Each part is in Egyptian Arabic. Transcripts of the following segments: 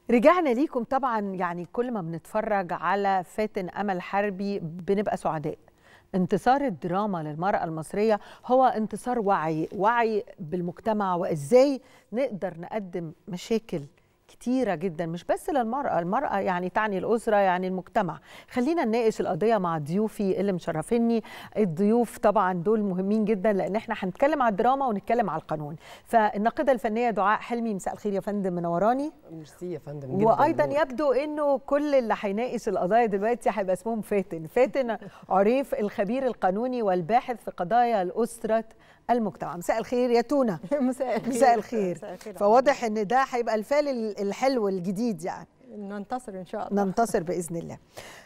رجعنا ليكم طبعا يعني كل ما بنتفرج على فاتن امل حربي بنبقى سعداء انتصار الدراما للمرأة المصرية هو انتصار وعي وعي بالمجتمع وازاي نقدر نقدم مشاكل كتيرة جدا مش بس للمرأة المرأة يعني تعني الأسرة يعني المجتمع خلينا نناقش القضية مع ضيوفي اللي مشرفيني الضيوف طبعا دول مهمين جدا لأن احنا هنتكلم على الدراما ونتكلم على القانون فالناقدة الفنية دعاء حلمي مساء الخير يا فندم منوراني ميرسي يا فندم جدا وايضا نور. يبدو انه كل اللي هيناقش القضايا دلوقتي هيبقى اسمهم فاتن فاتن عريف الخبير القانوني والباحث في قضايا الاسره المجتمع مساء الخير يا تونه مساء الخير مساء الخير مساء الخير فواضح ان ده هيبقى الفال الحلو الجديد يعني ننتصر ان شاء الله ننتصر باذن الله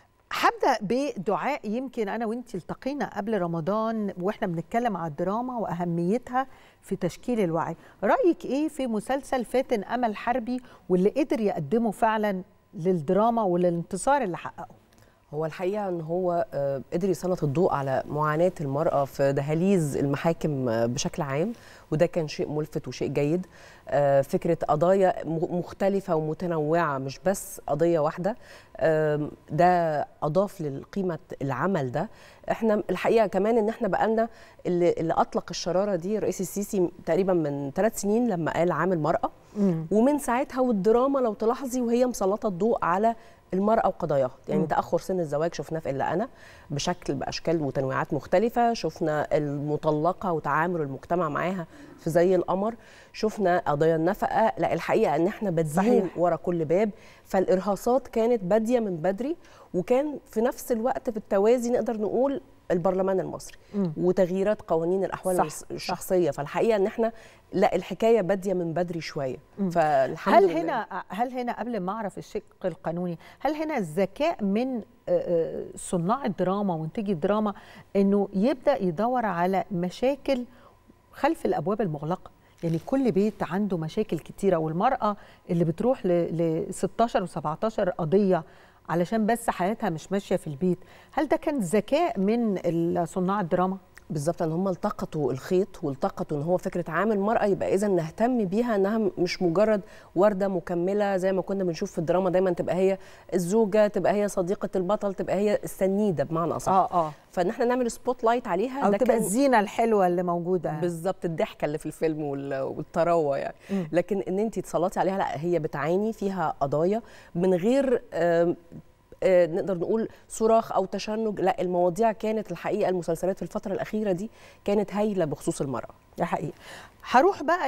هبدا بدعاء يمكن انا وانت التقينا قبل رمضان واحنا بنتكلم على الدراما واهميتها في تشكيل الوعي رايك ايه في مسلسل فاتن امل حربي واللي قدر يقدمه فعلا للدراما وللانتصار اللي حققه هو الحقيقه ان هو آه، قدر يسلط الضوء على معاناه المراه في دهاليز المحاكم آه، بشكل عام وده كان شيء ملفت وشيء جيد آه، فكره قضايا م- مختلفه ومتنوعه مش بس قضيه واحده آم، ده اضاف لقيمه العمل ده احنا الحقيقه كمان ان احنا بقالنا اللي, اللي اطلق الشراره دي الرئيس السيسي تقريبا من ثلاث سنين لما قال عامل مراه ومن ساعتها والدراما لو تلاحظي وهي مسلطه الضوء على المرأة وقضاياها يعني مم. تأخر سن الزواج شفناه في إلا أنا بشكل بأشكال وتنويعات مختلفة شفنا المطلقة وتعامل المجتمع معاها في زي القمر شفنا قضايا النفقة لا الحقيقة أن احنا بادئين صحيح. ورا كل باب فالإرهاصات كانت بادية من بدري وكان في نفس الوقت في التوازي نقدر نقول البرلمان المصري مم. وتغييرات قوانين الاحوال صح، الص- صح. الشخصيه فالحقيقه ان احنا لا الحكايه باديه من بدري شويه فالحمد هل لله. هنا هل هنا قبل ما اعرف الشق القانوني هل هنا الذكاء من آه، آه، صناع الدراما ومنتجي الدراما انه يبدا يدور على مشاكل خلف الابواب المغلقه يعني كل بيت عنده مشاكل كتيره والمراه اللي بتروح ل ل 16 و17 قضيه علشان بس حياتها مش ماشيه في البيت هل ده كان ذكاء من ال- صناع الدراما بالظبط ان هم التقطوا الخيط والتقطوا ان هو فكره عامل مرأة يبقى اذا نهتم بيها انها م- مش مجرد ورده مكمله زي ما كنا بنشوف في الدراما دايما تبقى هي الزوجه تبقى هي صديقه البطل تبقى هي السنيده بمعنى اصح اه اه فان احنا نعمل سبوت لايت عليها او ده تبقى كان الزينه الحلوه اللي موجوده بالظبط الضحكه اللي في الفيلم وال- والطراوه يعني مم. لكن ان انت تسلطي عليها لا هي بتعاني فيها قضايا من غير آم، آه، نقدر نقول صراخ او تشنج لا المواضيع كانت الحقيقه المسلسلات في الفتره الاخيره دي كانت هايله بخصوص المراه ده حقيقي هروح بقى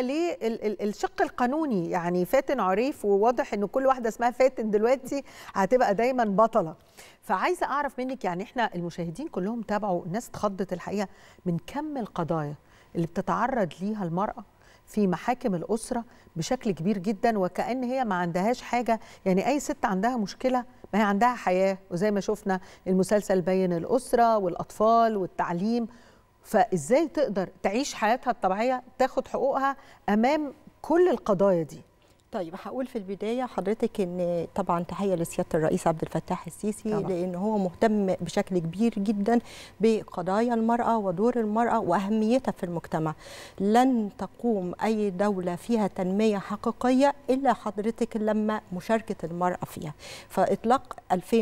للشق القانوني يعني فاتن عريف وواضح ان كل واحده اسمها فاتن دلوقتي هتبقى دايما بطله فعايزه اعرف منك يعني احنا المشاهدين كلهم تابعوا الناس اتخضت الحقيقه من كم القضايا اللي بتتعرض ليها المراه في محاكم الاسره بشكل كبير جدا وكأن هي ما عندهاش حاجه يعني اي ست عندها مشكله ما هي عندها حياه وزي ما شفنا المسلسل بين الاسره والاطفال والتعليم فازاي تقدر تعيش حياتها الطبيعيه تاخد حقوقها امام كل القضايا دي طيب هقول في البدايه حضرتك ان طبعا تحيه لسياده الرئيس عبد الفتاح السيسي طبعاً. لان هو مهتم بشكل كبير جدا بقضايا المراه ودور المراه واهميتها في المجتمع لن تقوم اي دوله فيها تنميه حقيقيه الا حضرتك لما مشاركه المراه فيها فاطلاق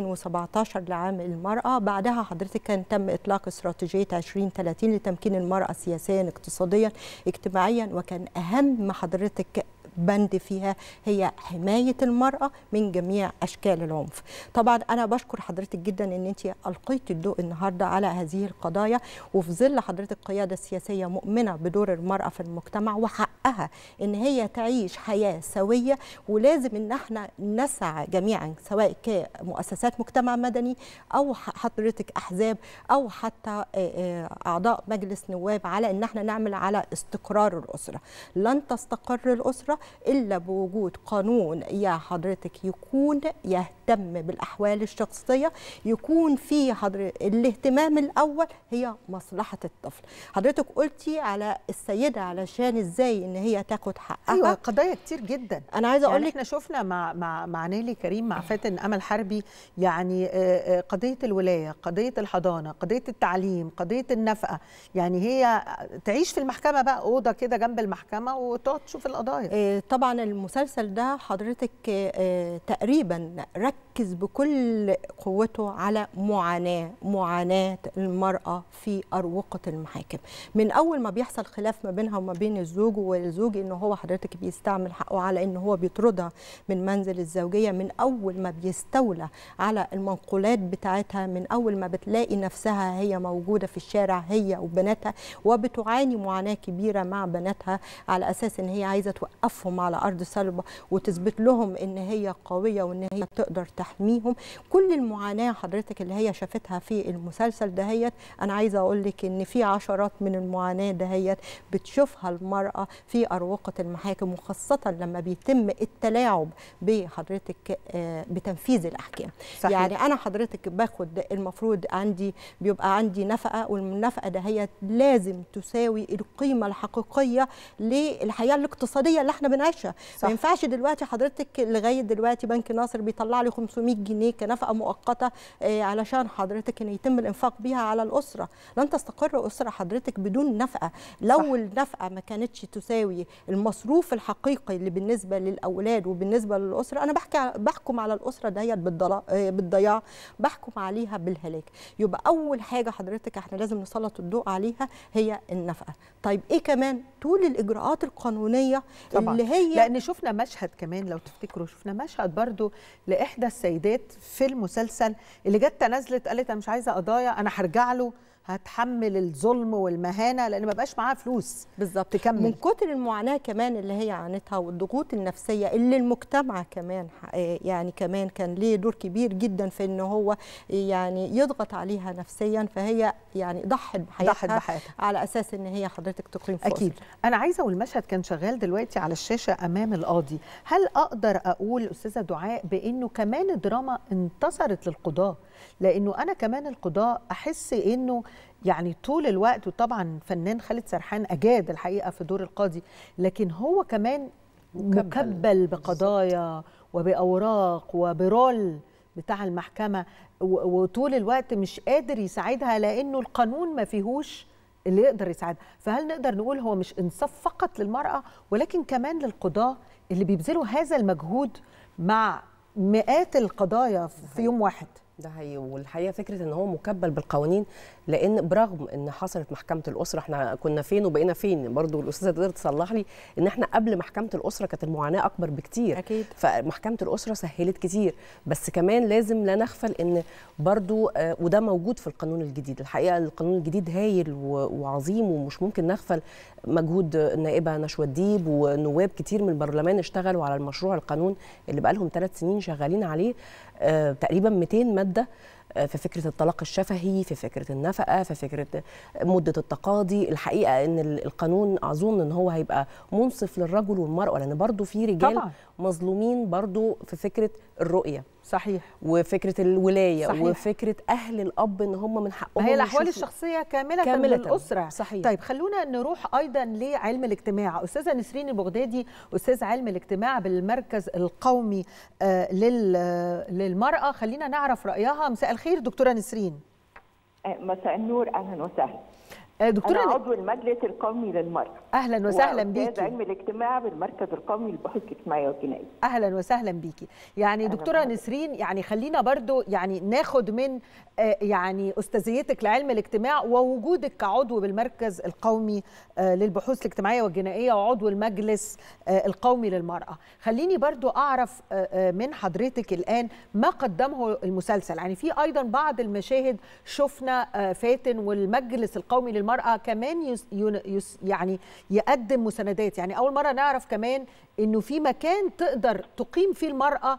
2017 لعام المراه بعدها حضرتك كان تم اطلاق استراتيجيه 2030 لتمكين المراه سياسيا اقتصاديا اجتماعيا وكان اهم حضرتك بند فيها هي حماية المرأة من جميع أشكال العنف طبعا أنا بشكر حضرتك جدا أن أنت ألقيت الضوء النهاردة على هذه القضايا وفي ظل حضرتك قيادة سياسية مؤمنة بدور المرأة في المجتمع وحقها أن هي تعيش حياة سوية ولازم أن احنا نسعى جميعا سواء كمؤسسات مجتمع مدني أو ح- حضرتك أحزاب أو حتى آه، آه، أعضاء مجلس نواب على أن احنا نعمل على استقرار الأسرة لن تستقر الأسرة إلا بوجود قانون يا حضرتك يكون يهتم بالأحوال الشخصية يكون في حضر الاهتمام الأول هي مصلحة الطفل حضرتك قلتي على السيدة علشان إزاي إن هي تاخد حقها ايوه قضايا كتير جدا أنا عايزة أقول يعني لك احنا شفنا مع مع مع نيلي كريم مع فاتن امل حربي يعني آه، آه، قضيه الولايه قضيه الحضانه قضيه التعليم قضيه النفقه يعني هي تعيش في المحكمه بقى اوضه كده جنب المحكمه وتقعد تشوف القضايا آه، آه، طبعا المسلسل ده حضرتك آه، تقريبا ركز بكل قوته على معاناة معاناة المرأة في أروقة المحاكم من أول ما بيحصل خلاف ما بينها وما بين الزوج والزوج إنه هو حضرتك بيستعمل حقه على إنه هو بيطردها من منزل الزوجية من أول ما بيستولى على المنقولات بتاعتها من أول ما بتلاقي نفسها هي موجودة في الشارع هي وبناتها وبتعاني معاناة كبيرة مع بناتها على أساس إن هي عايزة توقفهم على أرض صلبة وتثبت لهم إن هي قوية وإن هي تقدر تحميهم كل المعاناة حضرتك اللي هي شافتها في المسلسل دهيت أنا عايزة أقول لك إن في عشرات من المعاناة دهيت بتشوفها المرأة في أروقة المحاكم وخاصة لما بيتم التلاعب بحضرتك آه، بتنفيذ الأحكام صحيح. يعني أنا حضرتك باخد المفروض عندي بيبقى عندي نفقة والنفقة دهيت لازم تساوي القيمة الحقيقية للحياة الاقتصادية اللي احنا بنعيشها صح. ما ينفعش دلوقتي حضرتك لغاية دلوقتي بنك ناصر بيطلع لي 500 جنيه كنفقة مؤقتة آه، علشان حضرتك ان يتم الانفاق بيها على الأسرة لن تستقر أسرة حضرتك بدون نفقة لو صح. صح. النفقة ما كانتش تساوي المصروف الحقيقي اللي بالنسبة للأولاد وبالنسبة للأسرة أنا بحكي بحكم على الأسرة ديت بالضلا- آه، بالضياع بحكم عليها بالهلاك يبقى أول حاجة حضرتك احنا لازم نسلط الضوء عليها هي النفقة طيب إيه كمان طول الإجراءات القانونية طبعا اللي هي لان شفنا مشهد كمان لو تفتكروا شفنا مشهد برضو لاحدى السيدات في المسلسل اللي جت تنازلت قالت انا مش عايزه قضايا انا هرجع له هتحمل الظلم والمهانه لان ما بقاش معاها فلوس بالظبط تكمل. من كتر المعاناه كمان اللي هي عانتها والضغوط النفسيه اللي المجتمع كمان ح- آه يعني كمان كان ليه دور كبير جدا في ان هو يعني يضغط عليها نفسيا فهي يعني ضحت بحياتها ضحت بحياتها. على اساس ان هي حضرتك تقيم في اكيد أسرة. انا عايزه والمشهد كان شغال دلوقتي على الشاشه امام القاضي هل اقدر اقول استاذه دعاء بانه كمان الدراما انتصرت للقضاه لانه انا كمان القضاه احس انه يعني طول الوقت وطبعا فنان خالد سرحان اجاد الحقيقه في دور القاضي لكن هو كمان مكبل. مكبل بقضايا وباوراق وبرول بتاع المحكمه و- وطول الوقت مش قادر يساعدها لانه القانون ما فيهوش اللي يقدر يساعدها فهل نقدر نقول هو مش انصاف فقط للمراه ولكن كمان للقضاه اللي بيبذلوا هذا المجهود مع مئات القضايا في يوم واحد ده حقيقي والحقيقه فكره ان هو مكبل بالقوانين لان برغم ان حصلت محكمه الاسره احنا كنا فين وبقينا فين برضو الاستاذه تقدر تصلح لي ان احنا قبل محكمه الاسره كانت المعاناه اكبر بكتير أكيد. فمحكمه الاسره سهلت كتير بس كمان لازم لا نغفل ان برضو آه، وده موجود في القانون الجديد الحقيقه القانون الجديد هايل و- وعظيم ومش ممكن نغفل مجهود النائبه نشوى الديب ونواب كتير من البرلمان اشتغلوا على المشروع القانون اللي بقالهم ثلاث سنين شغالين عليه آه، تقريبا 200 ماده آه، في فكره الطلاق الشفهي في فكره النفقه في فكره مده التقاضي الحقيقه ان ال- القانون اظن ان هو هيبقى منصف للرجل والمراه لان برضو في رجال طبعاً. مظلومين برضو في فكره الرؤيه صحيح وفكره الولايه صحيح. وفكره اهل الاب ان هم من حقهم ما هي الاحوال يشوفوا- الشخصيه كامله, كاملة. للاسره صحيح. طيب خلونا نروح ايضا لعلم الاجتماع استاذه نسرين البغدادي استاذ علم الاجتماع بالمركز القومي آه، لل- آه، للمراه خلينا نعرف رايها مساء الخير دكتوره نسرين مساء النور اهلا وسهلا آه، انا دكتوره عضو المجلس القومي للمراه اهلا وسهلا وأستاذ بيكي علم الاجتماع بالمركز القومي للبحوث الاجتماعيه والجنائيه اهلا وسهلا بيكي يعني أهلاً دكتوره بحضرتك. نسرين يعني خلينا برضو يعني ناخد من آه، يعني استاذيتك لعلم الاجتماع ووجودك كعضو بالمركز القومي آه، للبحوث الاجتماعيه والجنائيه وعضو المجلس آه، القومي للمراه خليني برضو اعرف آه، آه، من حضرتك الان ما قدمه المسلسل يعني في ايضا بعض المشاهد شفنا آه، فاتن والمجلس القومي للمراه كمان يس ين- يس يعني يقدم مساندات يعني اول مره نعرف كمان انه في مكان تقدر تقيم فيه المراه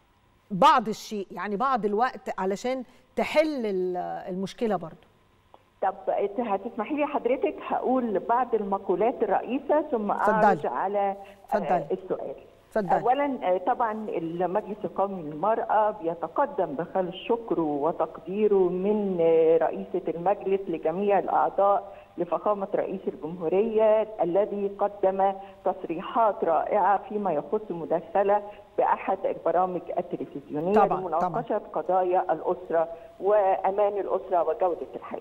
بعض الشيء يعني بعض الوقت علشان تحل ال- المشكله برضو طب إنت هتسمحي لي حضرتك هقول بعض المقولات الرئيسه ثم اتفضلي. اعرج على آه، اتفضلي. السؤال اتفضلي. اولا آه، طبعا المجلس القومي للمراه بيتقدم بخالص شكره وتقديره من آه، رئيسه المجلس لجميع الاعضاء لفخامه رئيس الجمهوريه الذي قدم تصريحات رائعه فيما يخص مداخله باحد البرامج التلفزيونيه طبعاً، لمناقشه قضايا الاسره وامان الاسره وجوده الحياه.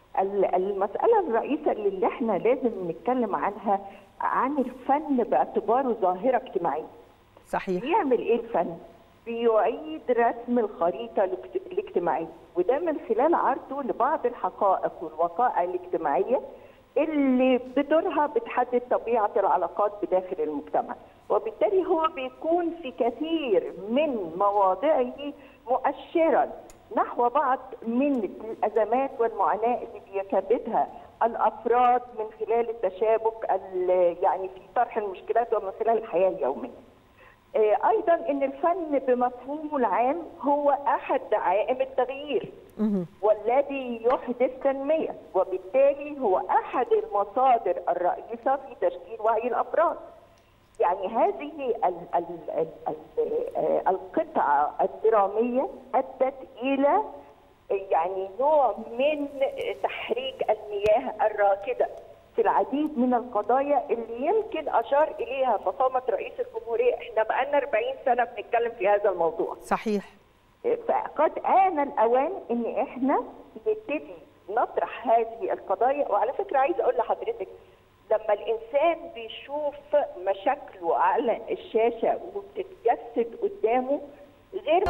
ال- المساله الرئيسه اللي احنا لازم نتكلم عنها عن الفن باعتباره ظاهره اجتماعيه صحيح بيعمل ايه الفن؟ بيعيد رسم الخريطه الاجت- الاجتماعيه وده من خلال عرضه لبعض الحقائق والوقائع الاجتماعيه اللي بدورها بتحدد طبيعه العلاقات بداخل المجتمع وبالتالي هو بيكون في كثير من مواضعه مؤشرا نحو بعض من الازمات والمعاناه اللي بيكابدها الافراد من خلال التشابك ال- يعني في طرح المشكلات ومن خلال الحياه اليوميه. آه، ايضا ان الفن بمفهومه العام هو احد دعائم التغيير والذي يحدث تنميه وبالتالي هو احد المصادر الرئيسه في تشكيل وعي الافراد. يعني هذه ال ال ال ال آه، القطعه الدراميه ادت الى يعني نوع من تحريك المياه الراكده في العديد من القضايا اللي يمكن اشار اليها فخامه رئيس الجمهوريه احنا بقالنا 40 سنه بنتكلم في هذا الموضوع صحيح فقد آن الأوان إن إحنا نبتدي نطرح هذه القضايا وعلى فكرة عايزة أقول لحضرتك لما الإنسان بيشوف مشاكله على الشاشة وبتتجسد قدامه غير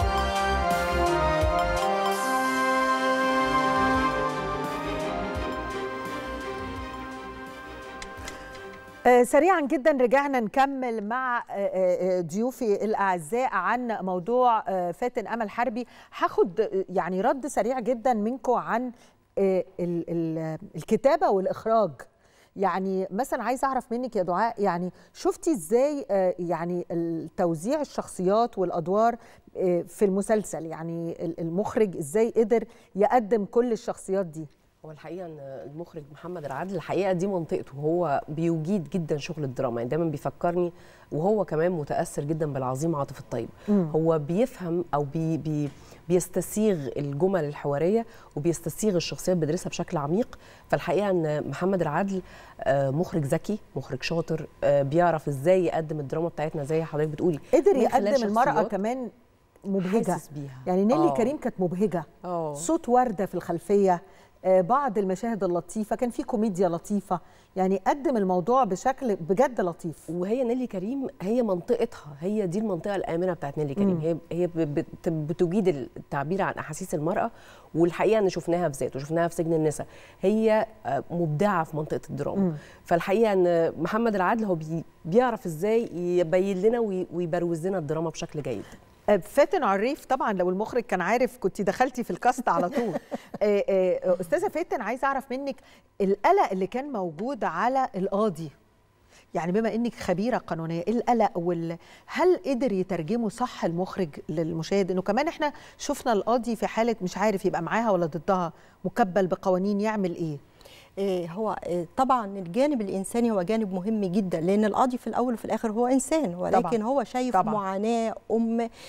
آه، سريعا جدا رجعنا نكمل مع آه، آه، ضيوفي الاعزاء عن موضوع آه، فاتن امل حربي هاخد آه، يعني رد سريع جدا منكم عن آه، ال- ال- الكتابه والاخراج يعني مثلا عايز اعرف منك يا دعاء يعني شفتي ازاي آه، يعني توزيع الشخصيات والادوار آه، في المسلسل يعني ال- المخرج ازاي قدر يقدم كل الشخصيات دي هو الحقيقه ان المخرج محمد العدل الحقيقه دي منطقته هو بيجيد جدا شغل الدراما يعني دايما بيفكرني وهو كمان متاثر جدا بالعظيم عاطف الطيب مم. هو بيفهم او بي بي بيستسيغ الجمل الحواريه وبيستسيغ الشخصيات بيدرسها بشكل عميق فالحقيقه ان محمد العدل آه، مخرج ذكي مخرج شاطر آه، بيعرف ازاي يقدم الدراما بتاعتنا زي حضرتك بتقولي قدر من خلال يقدم المراه شخصيات كمان مبهجه حاسس بيها يعني نيلي آه. كريم كانت مبهجه اه صوت ورده في الخلفيه آه، بعض المشاهد اللطيفه كان في كوميديا لطيفه يعني قدم الموضوع بشكل بجد لطيف وهي نيلي كريم هي منطقتها هي دي المنطقه الامنه بتاعت نيلي كريم مم. هي هي ب- بت- بتجيد التعبير عن احاسيس المراه والحقيقه ان شفناها في ذات وشفناها في سجن النساء هي آه، مبدعه في منطقه الدراما مم. فالحقيقه ان محمد العدل هو بي بيعرف ازاي يبين لنا وي- ويبروز لنا الدراما بشكل جيد آه، فاتن عريف طبعا لو المخرج كان عارف كنت دخلتي في الكاست على طول آه، آه، استاذه فاتن عايزه اعرف منك القلق اللي كان موجود على القاضي يعني بما انك خبيره قانونيه إيه القلق وال هل قدر يترجمه صح المخرج للمشاهد انه كمان احنا شفنا القاضي في حاله مش عارف يبقى معاها ولا ضدها مكبل بقوانين يعمل ايه إيه هو إيه طبعا الجانب الانساني هو جانب مهم جدا لان القاضي في الاول وفي الاخر هو انسان ولكن طبعاً. هو شايف طبعاً. معاناه ام إيه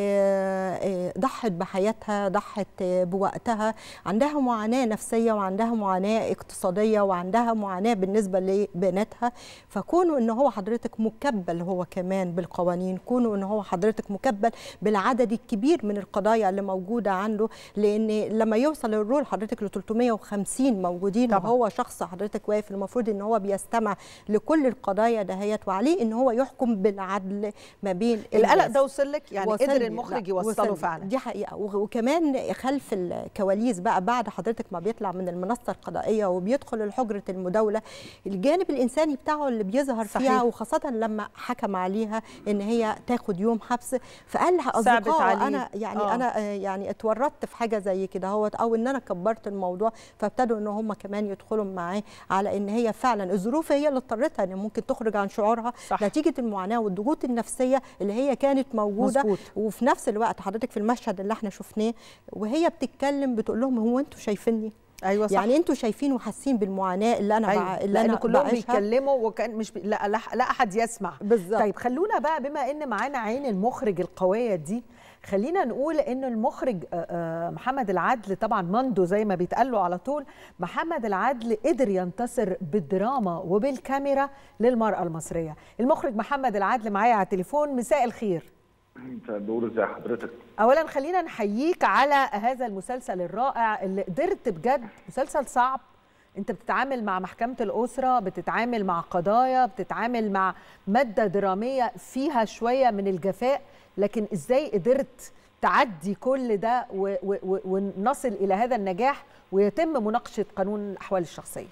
إيه ضحت بحياتها ضحت إيه بوقتها عندها معاناه نفسيه وعندها معاناه اقتصاديه وعندها معاناه بالنسبه لبناتها فكونه ان هو حضرتك مكبل هو كمان بالقوانين كونه ان هو حضرتك مكبل بالعدد الكبير من القضايا اللي موجوده عنده لان لما يوصل الرول حضرتك ل 350 موجودين طبعاً. وهو شخص حضرتك واقف المفروض ان هو بيستمع لكل القضايا دهيت وعليه ان هو يحكم بالعدل ما بين القلق الناس. ده وصل لك يعني وصل قدر لي. المخرج لا، يوصله وصل لي. فعلا دي حقيقه وغ- وكمان خلف الكواليس بقى بعد حضرتك ما بيطلع من المنصه القضائيه وبيدخل لحجره المداوله الجانب الانساني بتاعه اللي بيظهر صحيح. فيها وخاصه لما حكم عليها ان هي تاخد يوم حبس فقال لها صعبت اصدقاء عليه. انا يعني آه. آه. انا آه، يعني اتورطت في حاجه زي كده هوت او ان انا كبرت الموضوع فابتدوا ان هم كمان يدخلوا معاه على ان هي فعلا الظروف هي اللي اضطرتها ان ممكن تخرج عن شعورها صح. نتيجه المعاناه والضغوط النفسيه اللي هي كانت موجوده مظبوط. وفي نفس الوقت حضرتك في المشهد اللي احنا شفناه وهي بتتكلم بتقول لهم هو انتوا شايفيني ايوه صح يعني انتوا شايفين وحاسين بالمعاناه اللي انا أيوة. بع... اللي لان انا كلهم بعيشها بيتكلموا وكان مش بي... لا, لا لا احد يسمع بالظبط طيب خلونا بقى بما ان معانا عين المخرج القويه دي خلينا نقول ان المخرج آه، آه، محمد العدل طبعا مندو زي ما بيتقال له على طول محمد العدل قدر ينتصر بالدراما وبالكاميرا للمراه المصريه المخرج محمد العدل معايا على التليفون مساء الخير انت دور زي حضرتك اولا خلينا نحييك على هذا المسلسل الرائع اللي قدرت بجد مسلسل صعب انت بتتعامل مع محكمه الاسره بتتعامل مع قضايا بتتعامل مع ماده دراميه فيها شويه من الجفاء لكن ازاي قدرت تعدي كل ده و- و- و- ونصل الى هذا النجاح ويتم مناقشه قانون الاحوال الشخصيه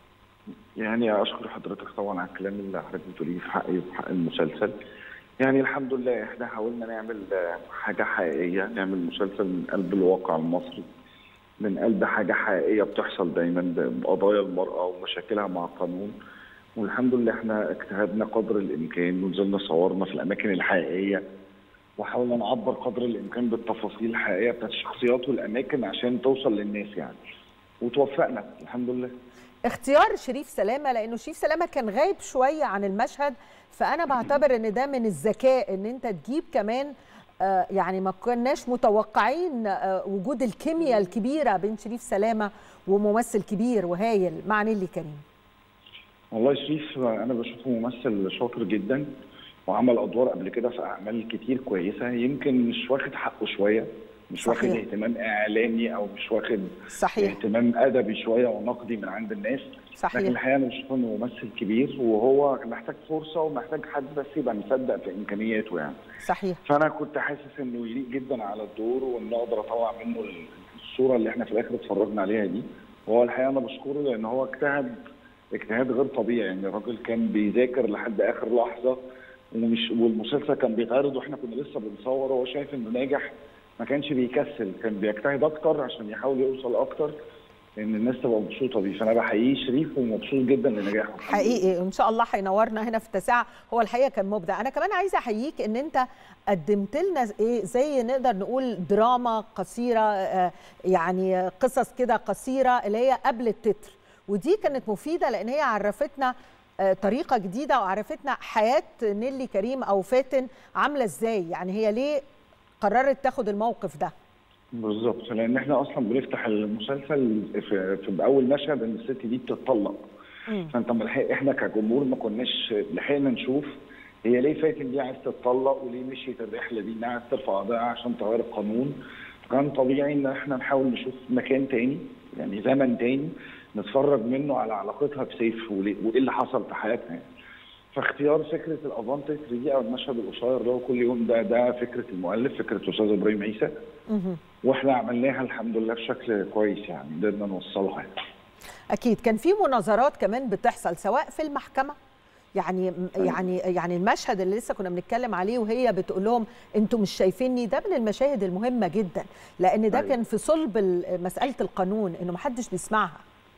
يعني اشكر حضرتك طبعا على الكلام اللي حضرتك بتقوليه في حقي وفي حق المسلسل يعني الحمد لله احنا حاولنا نعمل آه، حاجه حقيقيه نعمل مسلسل من قلب الواقع المصري من قلب حاجه حقيقيه بتحصل دايما بقضايا المراه ومشاكلها مع القانون والحمد لله احنا اجتهدنا قدر الامكان ونزلنا صورنا في الاماكن الحقيقيه وحاولنا نعبر قدر الامكان بالتفاصيل الحقيقيه بتاعت الشخصيات والاماكن عشان توصل للناس يعني وتوفقنا الحمد لله اختيار شريف سلامه لانه شريف سلامه كان غايب شويه عن المشهد فانا بعتبر ان ده من الذكاء ان انت تجيب كمان آه، يعني ما كناش متوقعين آه، وجود الكيمياء الكبيره بين شريف سلامه وممثل كبير وهايل مع نيلي كريم والله شريف انا بشوفه ممثل شاطر جدا وعمل ادوار قبل كده في اعمال كتير كويسه يمكن مش واخد حقه شويه مش واخد صحيح. اهتمام اعلامي او مش واخد صحيح اهتمام ادبي شويه ونقدي من عند الناس لكن صحيح الحقيقه انا بشوف انه ممثل كبير وهو محتاج فرصه ومحتاج حد بس يبقى مصدق في امكانياته يعني صحيح فانا كنت حاسس انه يليق جدا على الدور وان اقدر اطلع منه الصوره اللي احنا في الاخر اتفرجنا عليها دي وهو الحقيقه انا بشكره لان هو اجتهد اجتهاد غير طبيعي يعني الراجل كان بيذاكر لحد اخر لحظه ومش والمسلسل كان بيتعرض واحنا كنا لسه بنصور وهو شايف انه ناجح ما كانش بيكسل كان بيجتهد اكتر عشان يحاول يوصل اكتر ان الناس تبقى مبسوطه بيه فانا بحييه شريف ومبسوط جدا لنجاحه حقيقي ان شاء الله هينورنا هنا في التاسعه هو الحقيقه كان مبدع انا كمان عايزه احييك ان انت قدمت لنا ايه زي نقدر نقول دراما قصيره آه، يعني قصص كده قصيره اللي هي قبل التتر ودي كانت مفيده لان هي عرفتنا آه، طريقه جديده وعرفتنا حياه نيلي كريم او فاتن عامله ازاي يعني هي ليه قررت تاخد الموقف ده بالظبط لان احنا اصلا بنفتح المسلسل في, في باول مشهد ان الست دي بتتطلق مم. فانت ملحق احنا كجمهور ما كناش لحقنا نشوف هي ليه فاتن دي عايز تتطلق وليه مشيت الرحله دي انها عايز ترفع قضايا عشان تغير القانون كان طبيعي ان احنا نحاول نشوف مكان تاني يعني زمن تاني نتفرج منه على علاقتها بسيف وليه- وايه اللي حصل في حياتها يعني. فاختيار فكره الافانتج دي او المشهد القصير ده كل يوم ده ده فكره المؤلف فكره الاستاذ ابراهيم عيسى مهم. واحنا عملناها الحمد لله بشكل كويس يعني قدرنا نوصلها يعني. اكيد كان في مناظرات كمان بتحصل سواء في المحكمه يعني يعني يعني المشهد اللي لسه كنا بنتكلم عليه وهي بتقول لهم انتوا مش شايفيني ده من المشاهد المهمه جدا لان ده أيوة. كان في صلب ال- مساله القانون انه محدش بيسمعها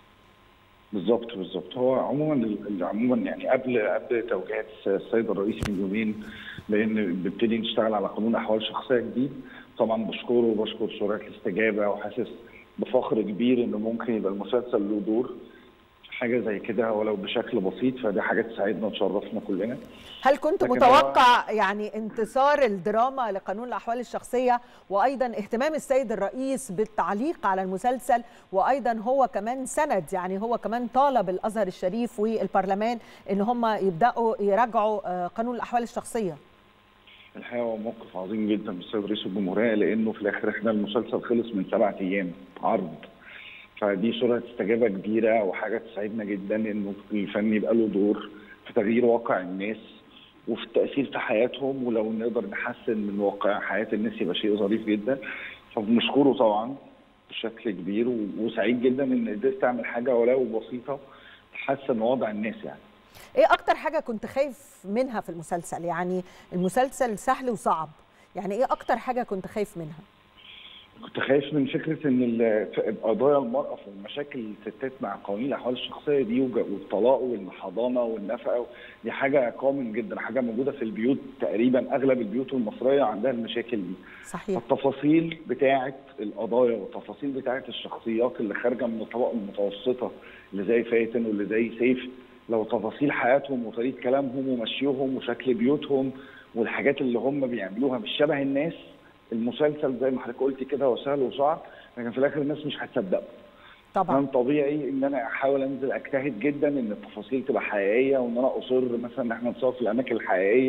بالظبط بالظبط هو عموما ال- عموما يعني قبل قبل توجيهات السيد الرئيس من يومين لان بنبتدي نشتغل على قانون احوال شخصيه جديد طبعا بشكره وبشكر سرعه الاستجابه وحاسس بفخر كبير انه ممكن يبقى المسلسل له دور في حاجه زي كده ولو بشكل بسيط فدي حاجه تساعدنا وتشرفنا كلنا هل كنت لكن هو- متوقع يعني انتصار الدراما لقانون الاحوال الشخصيه وايضا اهتمام السيد الرئيس بالتعليق على المسلسل وايضا هو كمان سند يعني هو كمان طالب الازهر الشريف والبرلمان ان هم يبداوا يراجعوا آه، قانون الاحوال الشخصيه الحقيقه هو موقف عظيم جدا من السيد رئيس الجمهوريه لانه في الاخر احنا المسلسل خلص من سبعة ايام عرض فدي سرعه استجابه كبيره وحاجه تسعدنا جدا انه الفن يبقى له دور في تغيير واقع الناس وفي التاثير في حياتهم ولو نقدر نحسن من واقع حياه الناس يبقى شيء ظريف جدا فبنشكره طبعا بشكل كبير و- وسعيد جدا ان قدرت اعمل حاجه ولو بسيطه تحسن وضع الناس يعني ايه اكتر حاجه كنت خايف منها في المسلسل يعني المسلسل سهل وصعب يعني ايه اكتر حاجه كنت خايف منها كنت خايف من فكره ان ال- ف- قضايا المراه في مشاكل الستات مع قوانين الاحوال الشخصيه دي وج- والطلاق والحضانه والنفقه دي حاجه كومن جدا حاجه موجوده في البيوت تقريبا اغلب البيوت المصريه عندها المشاكل دي صحيح التفاصيل بتاعه القضايا والتفاصيل بتاعه الشخصيات اللي خارجه من الطبقه المتوسطه اللي زي فاتن واللي زي سيف لو تفاصيل حياتهم وطريقه كلامهم ومشيهم وشكل بيوتهم والحاجات اللي هم بيعملوها مش شبه الناس المسلسل زي ما حضرتك قلتي كده هو سهل وصعب لكن في الاخر الناس مش هتصدقه طبعا كان طبيعي ان انا احاول انزل اجتهد جدا ان التفاصيل تبقى حقيقيه وان انا اصر مثلا ان احنا نصور في الاماكن الحقيقيه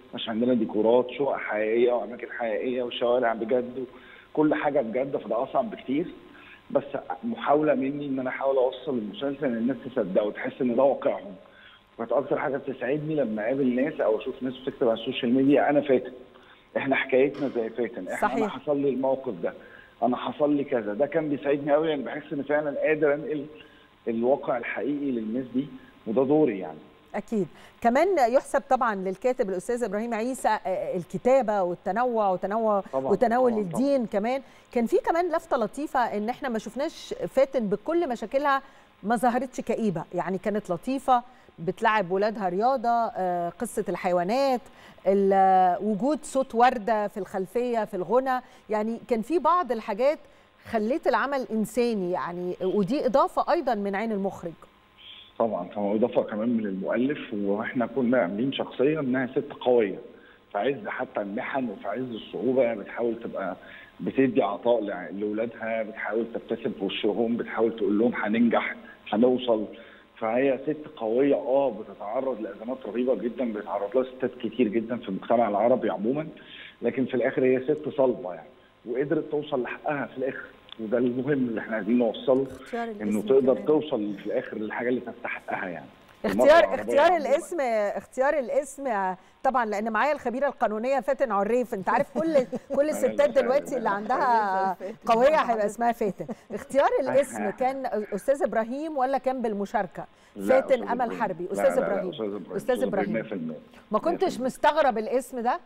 عشان عندنا ديكورات شقق حقيقيه واماكن حقيقيه وشوارع بجد كل حاجه بجد فده اصعب بكتير بس محاوله مني ان انا احاول اوصل المسلسل ان الناس تصدقه وتحس ان ده واقعهم كانت اكتر حاجه بتسعدني لما اقابل ناس او اشوف ناس بتكتب على السوشيال ميديا انا فاتن احنا حكايتنا زي فاتن احنا صحيح. انا حصل لي الموقف ده انا حصل لي كذا ده كان بيسعدني قوي يعني بحس ان فعلا قادر انقل الواقع الحقيقي للناس دي وده دوري يعني اكيد كمان يحسب طبعا للكاتب الاستاذ ابراهيم عيسى آه، الكتابه والتنوع وتنوع طبعاً، وتناول طبعاً، الدين كمان كان في كمان لفته لطيفه ان احنا ما شفناش فاتن بكل مشاكلها ما ظهرتش كئيبه يعني كانت لطيفه بتلعب ولادها رياضه آه، قصه الحيوانات ال- آه، وجود صوت ورده في الخلفيه في الغنى يعني كان في بعض الحاجات خليت العمل انساني يعني ودي اضافه ايضا من عين المخرج طبعا طبعا اضافه كمان من المؤلف واحنا كنا عاملين شخصيه انها ست قويه في عز حتى المحن وفي عز الصعوبه بتحاول تبقى بتدي عطاء لع- لاولادها بتحاول تبتسم في وشهم بتحاول تقول لهم هننجح هنوصل فهي ست قويه اه بتتعرض لازمات رهيبه جدا بيتعرض لها ستات كتير جدا في المجتمع العربي عموما لكن في الاخر هي ست صلبه يعني وقدرت توصل لحقها في الاخر وده المهم اللي احنا عايزين نوصله اختيار انه الاسم تقدر كمان. توصل في الاخر للحاجه اللي تستحقها يعني المرأة اختيار العربية اختيار عموماً. الاسم اختيار الاسم طبعا لان معايا الخبيره القانونيه فاتن عريف انت عارف كل كل الستات دلوقتي اللي عندها قويه هيبقى اسمها فاتن اختيار الاسم كان استاذ ابراهيم ولا كان بالمشاركه لا، فاتن أستاذ امل إبراهيم. حربي لا، استاذ لا، لا، ابراهيم استاذ ابراهيم استاذ ابراهيم 100%. ما كنتش 100%. مستغرب الاسم ده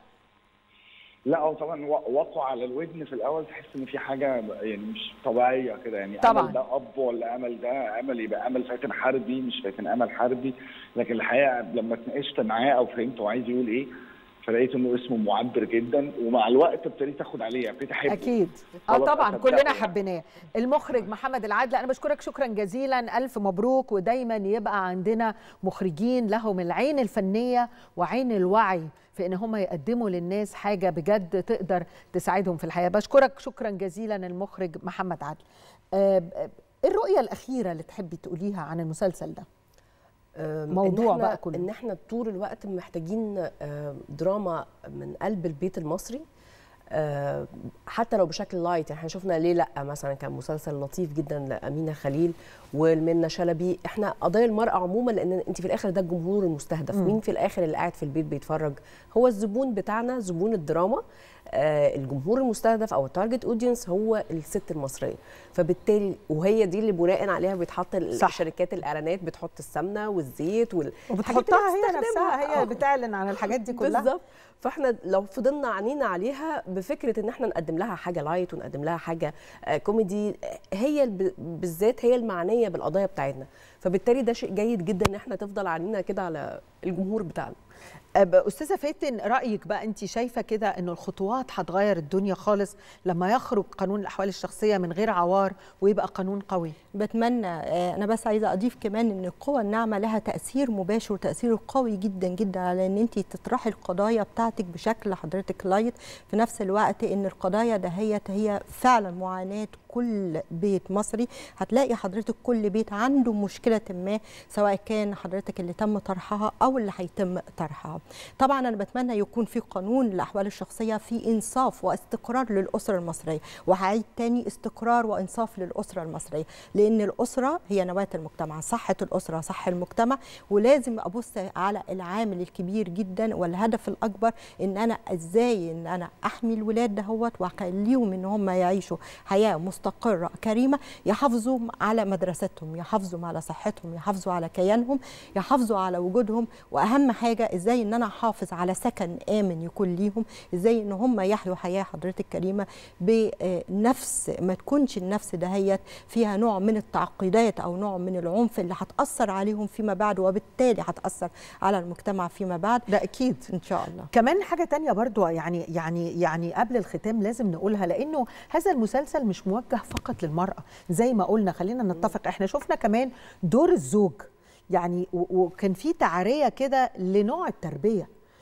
لا هو طبعا و- وقع على الودن في الاول تحس ان في حاجه يعني مش طبيعيه كده يعني طبعاً. امل ده اب ولا امل ده امل يبقى امل فاتن حربي مش فاتن امل حربي لكن الحقيقه لما اتناقشت معاه او فهمت هو عايز يقول ايه فلقيت انه اسمه معبر جدا ومع الوقت ابتديت اخد عليه ابتديت احبه اكيد اه خلاص طبعا أصدقه كلنا يعني. حبيناه المخرج محمد العدل انا بشكرك شكرا جزيلا الف مبروك ودايما يبقى عندنا مخرجين لهم العين الفنيه وعين الوعي في ان هم يقدموا للناس حاجه بجد تقدر تساعدهم في الحياه بشكرك شكرا جزيلا المخرج محمد عدل آه، آه، ايه الرؤيه الاخيره اللي تحبي تقوليها عن المسلسل ده أم، موضوع إن إحنا- بقى كله. ان احنا طول الوقت محتاجين آه، دراما من قلب البيت المصري آه، حتى لو بشكل لايت يعني احنا شفنا ليه لا مثلا كان مسلسل لطيف جدا لامينه خليل والمنى شلبي احنا قضايا المراه عموما لان انت في الاخر ده الجمهور المستهدف مين في الاخر اللي قاعد في البيت بيتفرج هو الزبون بتاعنا زبون الدراما آه، الجمهور المستهدف او التارجت اودينس هو الست المصريه فبالتالي وهي دي اللي بناء عليها بيتحط ال- صح. شركات الاعلانات بتحط السمنه والزيت وال... وبتحطها هي بتستخدمها. نفسها هي آه. بتعلن عن الحاجات دي كلها بالظبط فاحنا لو فضلنا عنينا عليها بفكره ان احنا نقدم لها حاجه لايت ونقدم لها حاجه آه، كوميدي آه، هي الب- بالذات هي المعنيه بالقضايا بتاعتنا فبالتالي ده شيء جيد جدا ان احنا تفضل عنينا كده على الجمهور بتاعنا أب- استاذه فاتن رايك بقى انت شايفه كده ان الخطوات هتغير الدنيا خالص لما يخرج قانون الاحوال الشخصيه من غير عوار ويبقى قانون قوي بتمنى آه، انا بس عايزه اضيف كمان ان القوى الناعمه لها تاثير مباشر وتاثير قوي جدا جدا على ان انت تطرحي القضايا بتاعتك بشكل حضرتك لايت في نفس الوقت ان القضايا دهيت هي فعلا معاناه كل بيت مصري هتلاقي حضرتك كل بيت عنده مشكله ما سواء كان حضرتك اللي تم طرحها او اللي هيتم طرحها طبعا انا بتمنى يكون في قانون الاحوال الشخصيه في انصاف واستقرار للاسره المصريه وهعيد تاني استقرار وانصاف للاسره المصريه لان الاسره هي نواه المجتمع صحه الاسره صح المجتمع ولازم ابص على العامل الكبير جدا والهدف الاكبر ان انا ازاي ان انا احمي الولاد دهوت واخليهم ان هم يعيشوا حياه مستقره كريمه يحافظوا على مدرستهم يحافظوا على صحتهم يحافظوا على كيانهم يحافظوا على وجودهم واهم حاجه ازاي ان انا احافظ على سكن امن يكون ليهم ازاي ان هم يحيوا حياه حضرتك كريمه بنفس ما تكونش النفس دهيت فيها نوع من التعقيدات او نوع من العنف اللي هتاثر عليهم فيما بعد وبالتالي هتاثر على المجتمع فيما بعد ده اكيد ان شاء الله كمان حاجة تانية برضو يعني يعني يعني قبل الختام لازم نقولها لأنه هذا المسلسل مش موجه فقط للمرأة زي ما قلنا خلينا نتفق احنا شفنا كمان دور الزوج يعني و- وكان في تعرية كده لنوع التربية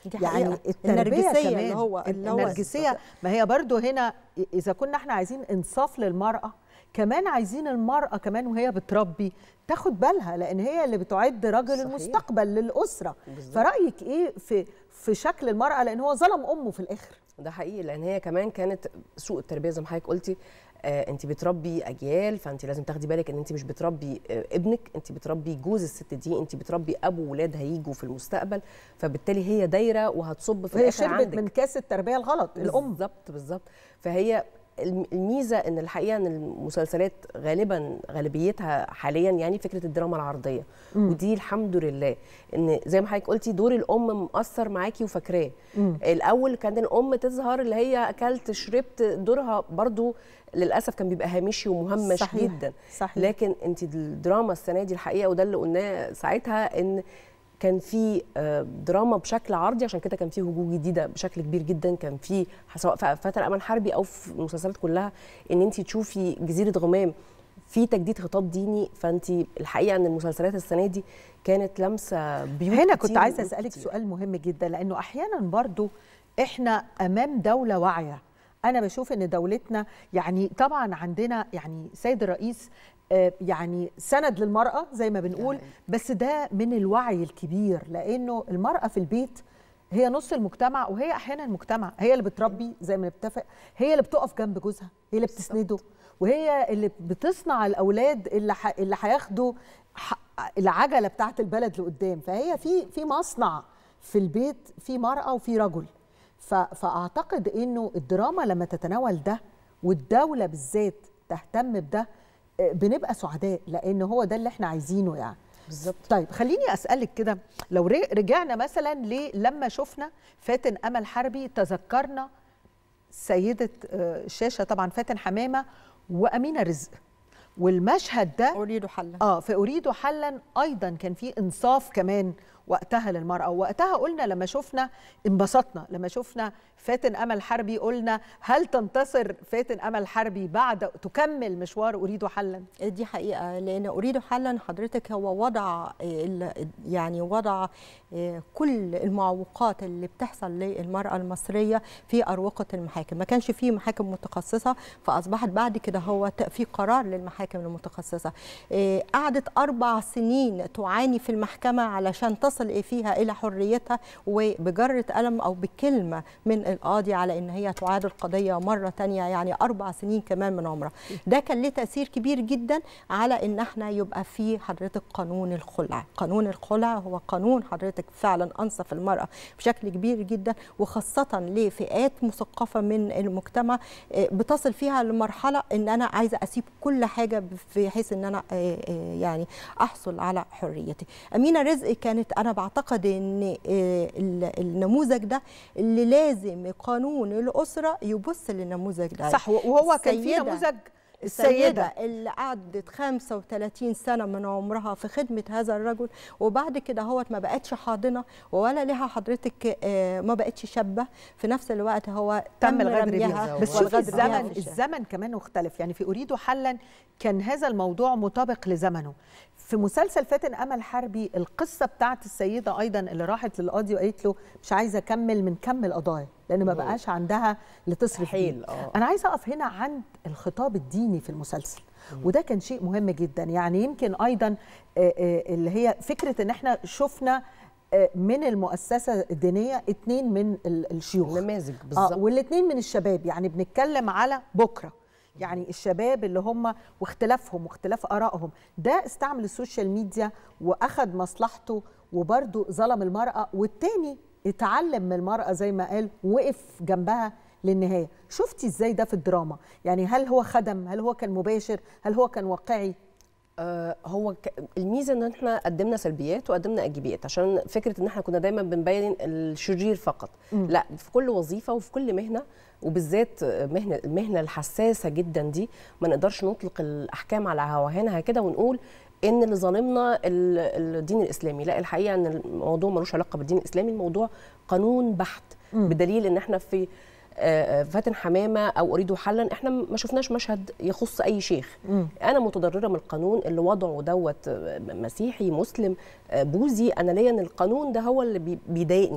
دي يعني حقيقة. التربيه النرجسية كمان اللي هو- اللي هو- النرجسيه ما هي برضو هنا اذا كنا احنا عايزين انصاف للمراه كمان عايزين المراه كمان وهي بتربي تاخد بالها لان هي اللي بتعد رجل صحيح. المستقبل للاسره بالظبط. فرايك ايه في في شكل المراه لان هو ظلم امه في الاخر ده حقيقي لان هي كمان كانت سوء التربيه زي ما حضرتك قلتي آه انت بتربي اجيال فانت لازم تاخدي بالك ان انت مش بتربي آه ابنك انت بتربي جوز الست دي انت بتربي ابو ولاد هيجوا في المستقبل فبالتالي هي دايره وهتصب في وهي الاخر شربت عندك من كاس التربيه الغلط الام بالظبط بالظبط فهي الم- الميزه ان الحقيقه ان المسلسلات غالبا غالبيتها حاليا يعني فكره الدراما العرضيه ودي الحمد لله ان زي ما حضرتك قلتي دور الام مؤثر معاكي وفاكراه الاول كان الام تظهر اللي هي اكلت شربت دورها برضو للاسف كان بيبقى هامشي ومهمش صحيح. جدا صحيح. لكن انت الدراما السنه دي الحقيقه وده اللي قلناه ساعتها ان كان في آه، دراما بشكل عرضي عشان كده كان في وجوه جديده بشكل كبير جدا كان في سواء في فتره امل حربي او في المسلسلات كلها ان انت تشوفي جزيره غمام في تجديد خطاب ديني فانت الحقيقه ان المسلسلات السنه دي كانت لامسه بيوت هنا كتير كنت عايزه وبيوت اسالك كتير. سؤال مهم جدا لانه احيانا برضو احنا امام دوله واعيه انا بشوف ان دولتنا يعني طبعا عندنا يعني سيد الرئيس آه، يعني سند للمراه زي ما بنقول بس ده من الوعي الكبير لانه المراه في البيت هي نص المجتمع وهي احيانا المجتمع هي اللي بتربي زي ما بنتفق هي اللي بتقف جنب جوزها هي اللي بتسنده وهي اللي بتصنع الاولاد اللي ح... اللي هياخدوا ح... العجله بتاعت البلد لقدام فهي في في مصنع في البيت في مراه وفي رجل ف... فاعتقد انه الدراما لما تتناول ده والدوله بالذات تهتم بده آه، بنبقى سعداء لان هو ده اللي احنا عايزينه يعني بالظبط طيب خليني اسالك كده لو ر- رجعنا مثلا لما شفنا فاتن امل حربي تذكرنا سيده آه، الشاشه طبعا فاتن حمامه وامينه رزق والمشهد ده اريد حلا اه فاريد حلا ايضا كان في انصاف كمان وقتها للمراه وقتها قلنا لما شفنا انبسطنا لما شفنا فاتن امل حربي قلنا هل تنتصر فاتن امل حربي بعد تكمل مشوار اريد حلا دي حقيقة لأن أريد حلا حضرتك هو وضع ال- يعني وضع آه، كل المعوقات اللي بتحصل للمرأة المصرية في أروقة المحاكم ما كانش فيه محاكم متخصصة فأصبحت بعد كده هو ت- في قرار للمحاكم المتخصصة آه، قعدت أربع سنين تعاني في المحكمة علشان تصل فيها إلى حريتها وبجرة قلم أو بكلمة من القاضي على إن هي تعاد القضية مرة تانية يعني أربع سنين كمان من عمرها ده كان ليه تأثير كبير جدا على إن احنا يبقى في حضرتك قانون الخلع قانون الخلع هو قانون حضرتك فعلا أنصف المرأة بشكل كبير جدا وخاصة لفئات مثقفة من المجتمع آه، بتصل فيها لمرحلة إن أنا عايزة أسيب كل حاجة بحيث إن أنا آه، آه، يعني أحصل على حريتي أمينة رزق كانت أنا بعتقد إن آه، ال- النموذج ده اللي لازم قانون الأسرة يبص للنموذج ده صح وهو كان في السيدة- نموذج السيدة السيده اللي قعدت 35 سنة من عمرها في خدمة هذا الرجل وبعد كده هو ما بقتش حاضنة ولا لها حضرتك آه، ما بقتش شابة في نفس الوقت هو تم الغدر رميها بيها بس شوفي والغدر بيها الزمن في الشارع. الزمن كمان مختلف يعني في اريد حلا كان هذا الموضوع مطابق لزمنه في مسلسل فاتن امل حربي القصه بتاعت السيده ايضا اللي راحت للقاضي وقالت له مش عايزه اكمل من كم القضايا لان ما بقاش عندها لتصرف حيل، بيه. آه. انا عايزه اقف هنا عند الخطاب الديني في المسلسل وده كان شيء مهم جدا يعني يمكن ايضا آه، آه، اللي هي فكره ان احنا شفنا آه، من المؤسسه الدينيه اتنين من ال- الشيوخ نماذج اه بالظبط والاثنين من الشباب يعني بنتكلم على بكره يعني الشباب اللي هم واختلافهم واختلاف ارائهم ده استعمل السوشيال ميديا واخد مصلحته وبرده ظلم المراه والتاني اتعلم من المراه زي ما قال وقف جنبها للنهايه شفتي ازاي ده في الدراما يعني هل هو خدم هل هو كان مباشر هل هو كان واقعي آه، هو ك- الميزه ان احنا قدمنا سلبيات وقدمنا ايجابيات عشان فكره ان احنا كنا دايما بنبين الشرير فقط لا في كل وظيفه وفي كل مهنه وبالذات مهنه المهنه الحساسه جدا دي ما نقدرش نطلق الاحكام على هواهنها كده ونقول ان اللي ظالمنا ال- الدين الاسلامي لا الحقيقه ان الموضوع ملوش علاقه بالدين الاسلامي الموضوع قانون بحت بدليل ان احنا في آه، فاتن حمامه او اريد حلا احنا ما شفناش مشهد يخص اي شيخ انا متضرره من القانون اللي وضعه دوت آه، مسيحي مسلم آه، بوذي انا ليا ان القانون ده هو اللي بي- بيضايقني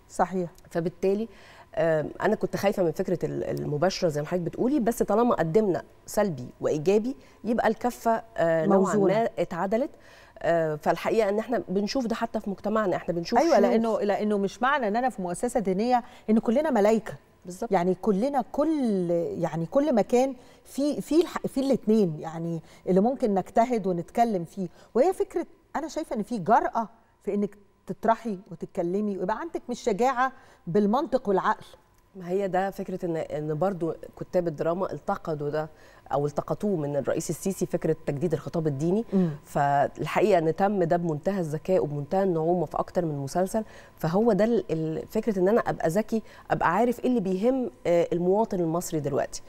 صحيح فبالتالي آم، انا كنت خايفه من فكره ال- المباشره زي ما حضرتك بتقولي بس طالما قدمنا سلبي وايجابي يبقى الكفه آه، نوعا موزونة. ما اتعدلت آه، فالحقيقه ان احنا بنشوف ده حتى في مجتمعنا احنا بنشوف ايوه شيوخ. لانه لانه مش معنى ان انا في مؤسسه دينيه ان كلنا ملائكه بالظبط يعني كلنا كل يعني كل مكان في في الح- في الاثنين يعني اللي ممكن نجتهد ونتكلم فيه وهي فكره انا شايفه ان في جرأه في انك تطرحي وتتكلمي ويبقى عندك مش شجاعه بالمنطق والعقل ما هي ده فكره ان ان برضو كتاب الدراما التقطوا ده او التقطوه من الرئيس السيسي فكره تجديد الخطاب الديني مم. فالحقيقه ان تم ده بمنتهى الذكاء وبمنتهى النعومه في اكتر من مسلسل فهو ده ال- ال- فكره ان انا ابقى ذكي ابقى عارف ايه اللي بيهم آه، المواطن المصري دلوقتي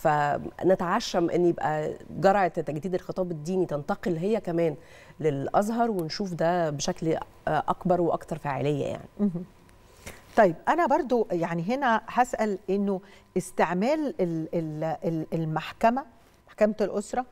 فنتعشم ان يبقى جرعه تجديد الخطاب الديني تنتقل هي كمان للازهر ونشوف ده بشكل آه، اكبر واكثر فاعليه يعني طيب انا برضو يعني هنا هسال انه استعمال ال- ال- ال- المحكمه محكمه الاسره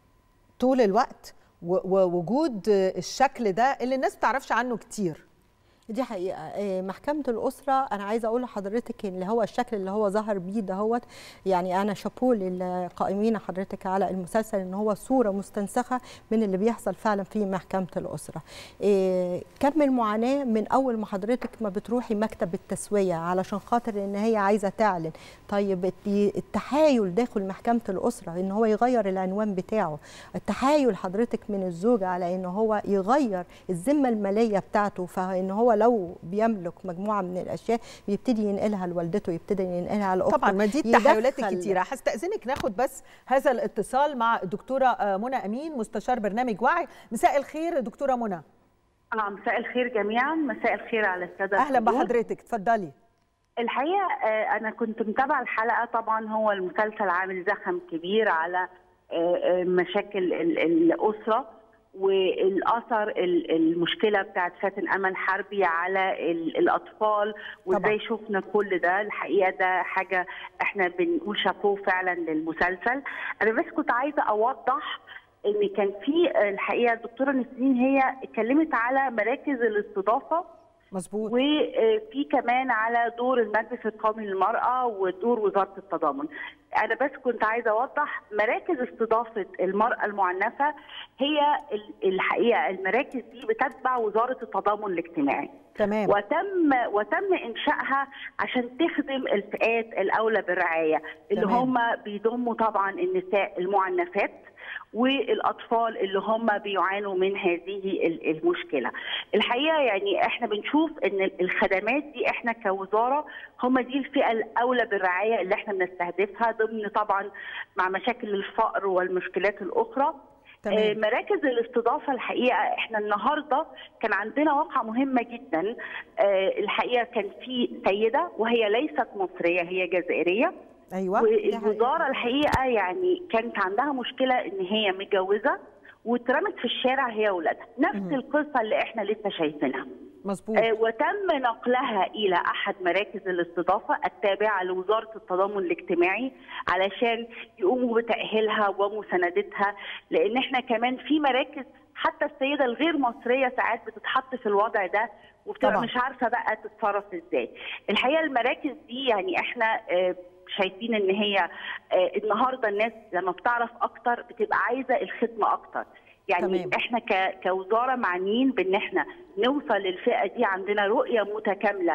طول الوقت و- ووجود الشكل ده اللي الناس ما تعرفش عنه كتير دي حقيقة آه، محكمة الأسرة أنا عايزة أقول لحضرتك اللي هو الشكل اللي هو ظهر بيه دهوت يعني أنا شابوه للقائمين حضرتك على المسلسل إن هو صورة مستنسخة من اللي بيحصل فعلا في محكمة الأسرة آه، كم المعاناة من أول ما حضرتك ما بتروحي مكتب التسوية علشان خاطر إن هي عايزة تعلن طيب الت- التحايل داخل محكمة الأسرة إن هو يغير العنوان بتاعه التحايل حضرتك من الزوج على إن هو يغير الذمة المالية بتاعته فإن هو لو بيملك مجموعة من الأشياء بيبتدي ينقلها لوالدته يبتدي ينقلها لأخته طبعا ما دي التحايلات يدخل- الكتيره هستاذنك ناخد بس هذا الاتصال مع الدكتوره آه، منى امين مستشار برنامج وعي مساء الخير دكتوره منى آه، مساء الخير جميعا مساء الخير على الساده اهلا الحضور. بحضرتك اتفضلي الحقيقه آه، انا كنت متابعه الحلقه طبعا هو المسلسل عامل زخم كبير على آه، آه، مشاكل ال- الاسره والاثر ال- المشكله بتاعت فاتن امل حربي على ال- الاطفال وازاي شفنا كل ده الحقيقه ده حاجه احنا بنقول شابوه فعلا للمسلسل انا بس كنت عايزه اوضح ان كان في الحقيقه الدكتوره نسرين هي اتكلمت على مراكز الاستضافه مظبوط وفي كمان على دور المجلس القومي للمرأة ودور وزارة التضامن أنا بس كنت عايزة أوضح مراكز استضافة المرأة المعنفة هي ال- الحقيقة المراكز دي بتتبع وزارة التضامن الاجتماعي تمام وتم وتم انشائها عشان تخدم الفئات الاولى بالرعايه اللي تمام. هم بيضموا طبعا النساء المعنفات والاطفال اللي هم بيعانوا من هذه ال- المشكله. الحقيقه يعني احنا بنشوف ان الخدمات دي احنا كوزاره هم دي الفئه الاولى بالرعايه اللي احنا بنستهدفها ضمن طبعا مع مشاكل الفقر والمشكلات الاخرى. تمام. آه، مراكز الاستضافه الحقيقه احنا النهارده كان عندنا واقعه مهمه جدا آه، الحقيقه كان في سيده وهي ليست مصريه هي جزائريه ايوه والوزاره الحقيقه يعني كانت عندها مشكله ان هي متجوزه واترمت في الشارع هي واولادها نفس القصه اللي احنا لسه شايفينها مظبوط آه، وتم نقلها الى احد مراكز الاستضافه التابعه لوزاره التضامن الاجتماعي علشان يقوموا بتاهيلها ومساندتها لان احنا كمان في مراكز حتى السيده الغير مصريه ساعات بتتحط في الوضع ده وبتبقى طبعاً. مش عارفه بقى تتصرف ازاي الحقيقه المراكز دي يعني احنا آه، شايفين ان هي آه، النهارده الناس لما بتعرف اكتر بتبقى عايزه الخدمه اكتر يعني تمام. تمام. احنا ك- كوزاره معنيين بان احنا نوصل للفئه دي عندنا رؤيه متكامله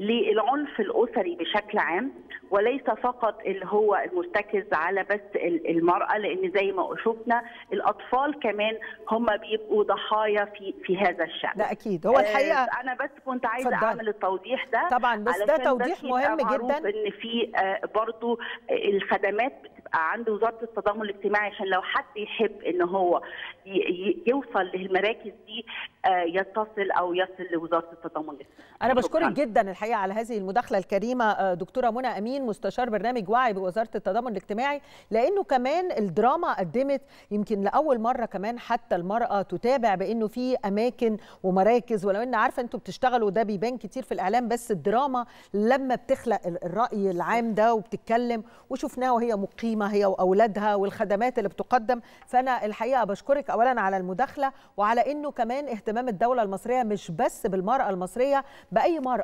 للعنف الاسري بشكل عام وليس فقط اللي هو المرتكز على بس ال- المراه لان زي ما شفنا الاطفال كمان هم بيبقوا ضحايا في في هذا الشان ده اكيد هو الحقيقه آه، انا بس كنت عايزه اتفضلي. اعمل التوضيح ده طبعا بس ده علشان توضيح يبقى مهم معروف جدا ان في آه، برضو الخدمات بتبقى عند وزاره التضامن الاجتماعي عشان لو حد يحب ان هو ي- ي- يوصل للمراكز دي آه، يتصل او يصل لوزاره التضامن الاجتماعي انا شكراً. بشكرك جدا الحقيقه على هذه المداخله الكريمه آه، دكتوره منى امين مستشار برنامج وعي بوزاره التضامن الاجتماعي لانه كمان الدراما قدمت يمكن لاول مره كمان حتى المراه تتابع بانه في اماكن ومراكز ولو ان عارفه انتوا بتشتغلوا ده بيبان كتير في الاعلام بس الدراما لما بتخلق ال- الراي العام ده وبتتكلم وشفناها وهي مقيمه هي واولادها والخدمات اللي بتقدم فانا الحقيقه بشكرك اولا على المداخله وعلى انه كمان اهتمام الدوله المصريه مش بس بالمراه المصريه باي مراه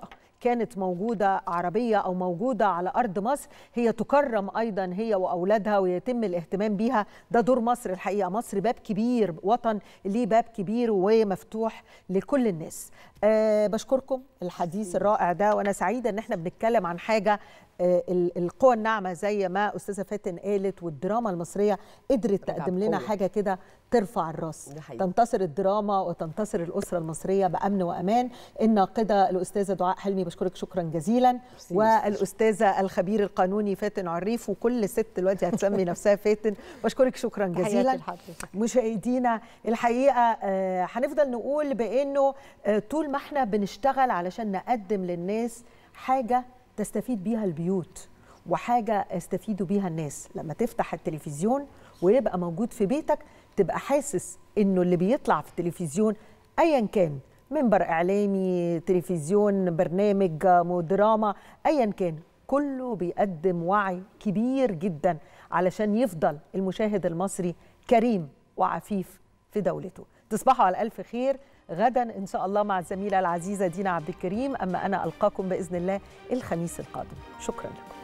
كانت موجوده عربيه او موجوده على ارض مصر هي تكرم ايضا هي واولادها ويتم الاهتمام بيها ده دور مصر الحقيقه مصر باب كبير وطن ليه باب كبير ومفتوح لكل الناس أه بشكركم الحديث الرائع ده وانا سعيده ان احنا بنتكلم عن حاجه آه، ال- القوى الناعمه زي ما استاذه فاتن قالت والدراما المصريه قدرت رجعت تقدم لنا قوة. حاجه كده ترفع الراس ده حقيقي. تنتصر الدراما وتنتصر الاسره المصريه بامن وامان الناقده الاستاذه دعاء حلمي بشكرك شكرا جزيلا ميرسي. والاستاذه الخبير القانوني فاتن عريف وكل ست دلوقتي هتسمي نفسها فاتن بشكرك شكرا تحياتي جزيلا لحضرتك. مشاهدينا الحقيقه آه، هنفضل نقول بانه آه، طول ما احنا بنشتغل علشان نقدم للناس حاجه تستفيد بيها البيوت وحاجه يستفيدوا بيها الناس لما تفتح التلفزيون ويبقى موجود في بيتك تبقى حاسس انه اللي بيطلع في التلفزيون ايا كان منبر اعلامي تلفزيون برنامج آه، دراما ايا كان كله بيقدم وعي كبير جدا علشان يفضل المشاهد المصري كريم وعفيف في دولته تصبحوا على ألف خير غدا إن شاء الله مع الزميلة العزيزة دينا عبد الكريم أما أنا ألقاكم بإذن الله الخميس القادم شكرا لكم